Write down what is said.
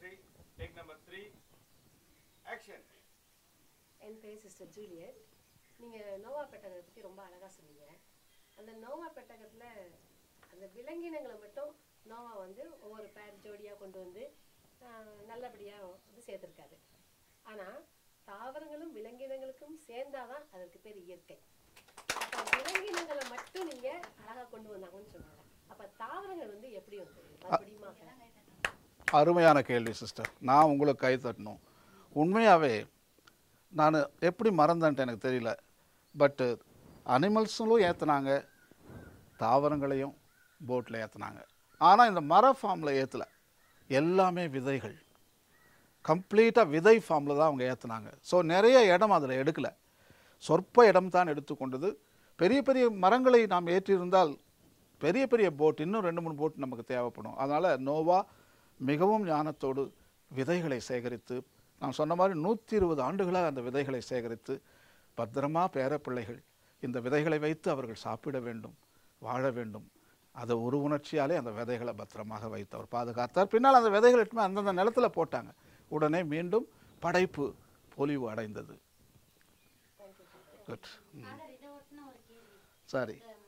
நன்றி take number three action என் பேர் சிஸ்டர் ஜூலியட் நீங்கள் நோவா பெட்டகத்தை பற்றி ரொம்ப அழகாக சொன்னீங்க அந்த நோவா பெட்டகத்தில் அந்த விலங்கினங்களை மட்டும் நோவா வந்து ஒவ்வொரு பேர் ஜோடியாக கொண்டு வந்து நல்லபடியாக வந்து சேர்த்துருக்காரு ஆனால் தாவரங்களும் விலங்கினங்களுக்கும் சேர்ந்தாதான் அதற்கு பேர் இயற்கை அப்போ விலங்கினங்களை மட்டும் நீங்கள் அழகாக கொண்டு வந்தாங்கன்னு சொன்னாங்க அப்போ தாவரங்கள் வந்து எப்படி வந்து மறுபடியும் அருமையான கேள்வி சிஸ்டர் நான் உங்களுக்கு கை தட்டணும் உண்மையாகவே நான் எப்படி மறந்தேன்ட்டு எனக்கு தெரியல பட்டு அனிமல்ஸும் ஏற்றுனாங்க தாவரங்களையும் போட்டில் ஏற்றுனாங்க ஆனால் இந்த மர ஃபார்மில் ஏற்றலை எல்லாமே விதைகள் கம்ப்ளீட்டாக விதை ஃபார்மில் தான் அவங்க ஏற்றுனாங்க ஸோ நிறைய இடம் அதில் எடுக்கலை சொற்ப இடம் தான் எடுத்துக்கொண்டது பெரிய பெரிய மரங்களை நாம் ஏற்றியிருந்தால் பெரிய பெரிய போட் இன்னும் ரெண்டு மூணு போட் நமக்கு தேவைப்படும் அதனால் நோவா மிகவும் ஞானத்தோடு விதைகளை சேகரித்து நான் சொன்ன மாதிரி நூற்றி இருபது ஆண்டுகளாக அந்த விதைகளை சேகரித்து பத்திரமா பேரப்பிள்ளைகள் இந்த விதைகளை வைத்து அவர்கள் சாப்பிட வேண்டும் வாழ வேண்டும் அதை ஒரு உணர்ச்சியாலே அந்த விதைகளை பத்திரமாக வைத்து அவர் பாதுகாத்தார் பின்னால் அந்த விதைகள் எடுத்துமே அந்தந்த நிலத்துல போட்டாங்க உடனே மீண்டும் படைப்பு பொலிவு அடைந்தது குட் ஃபாதர் இதை ஒட்டின ஒரு கேள்வி சரி இந்த